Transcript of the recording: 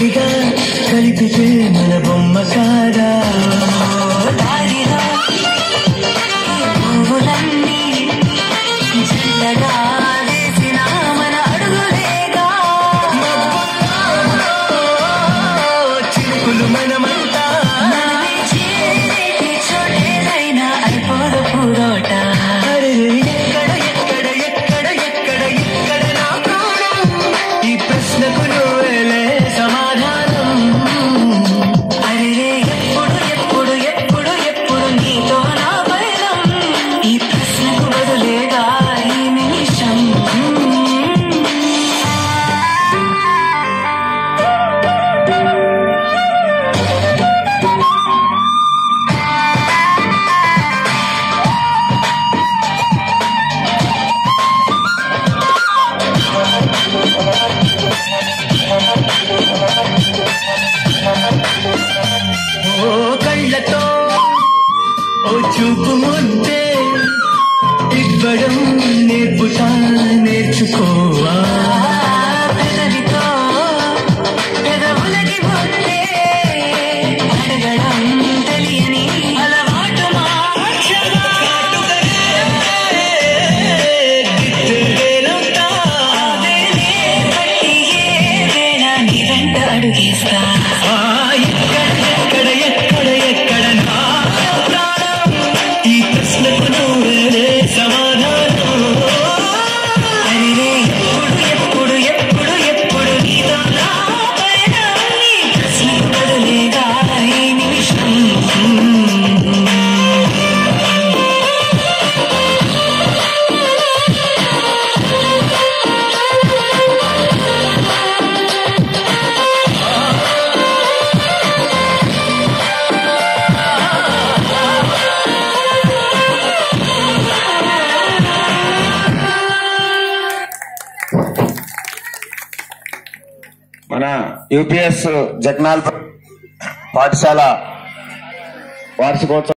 ఒకటిగా కలిపితే మన బొమ్మ కాదా దారిలో ఈ పువ్వులన్నీ జంటగా వేసిన మన అడుగులేగా చిరుకులు మనమంతా మనమే చేరేటి చోటేదైనా అయిపోదు పూరోట అరే ఎక్కడ ఎక్కడ ఎక్కడ ఎక్కడ ఎక్కడ నా ప్రాణం ఈ ప్రశ్నకు నువ్వేలే సమాధానం అరే ఎప్పుడు ఎప్పుడు ఎప్పుడు ఎప్పుడు నీతో నా పయనం ఈ ప్రశ్నకు బదులేగా ఈ నిమిషం ఓ కళ్ళతో ఓ చూపు ముద్దే ఇవ్వడం నేర్పుతా నేర్చుకోవా పెదవితో పెదవులకి బొట్టే అడగడం తెలియని అలవాటు మార్చగా గిట్టెలేనంతా. అదేనే బట్టి ఏ వేళ నీ వెంట అడుగేస్తా ఆ, ఎక్కడ ఎక్కడ ఎక్కడ ఎక్కడ నా ప్రాణం ఈ ప్రశ్నకు నువ్వేలే సమాధానం అరే ఎప్పుడు ఎప్పుడు ఎప్పుడు ఎప్పుడు నీతో నా పయనం నీ ప్రశ్నకు బదులేగా ఈ నిమిషం మన యూపీఎస్ జగనాల్ పాఠశాల వార్షికోత్సవం